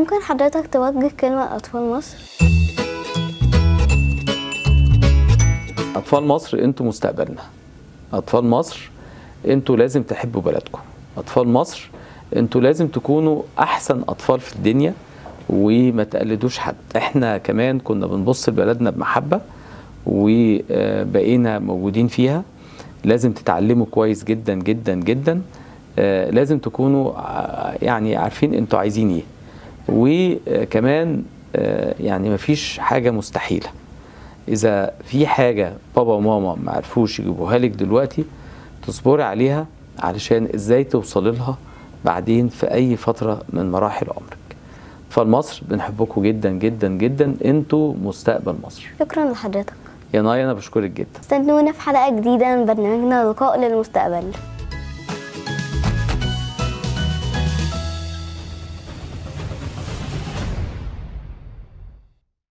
ممكن حضرتك توجه كلمة لأطفال مصر؟ أطفال مصر أنتوا مستقبلنا أطفال مصر أنتوا لازم تحبوا بلدكم أطفال مصر أنتوا لازم تكونوا أحسن أطفال في الدنيا وما تقلدوش حد احنا كمان كنا بنبص لبلدنا بمحبة وبقينا موجودين فيها لازم تتعلموا كويس جدا جدا جدا آه، لازم تكونوا ع- يعني عارفين انتوا عايزين ايه وكمان آه، يعني مفيش حاجة مستحيلة اذا في حاجة بابا وماما ما عرفوش يجيبوها لك دلوقتي تصبري عليها علشان ازاي توصلي لها بعدين في اي فترة من مراحل عمرك فالمصر بنحبكم جدا جدا جدا انتوا مستقبل مصر شكرا لحضرتك يا نايا انا بشكرك جدا استنونا في حلقة جديدة من برنامجنا لقاء للمستقبل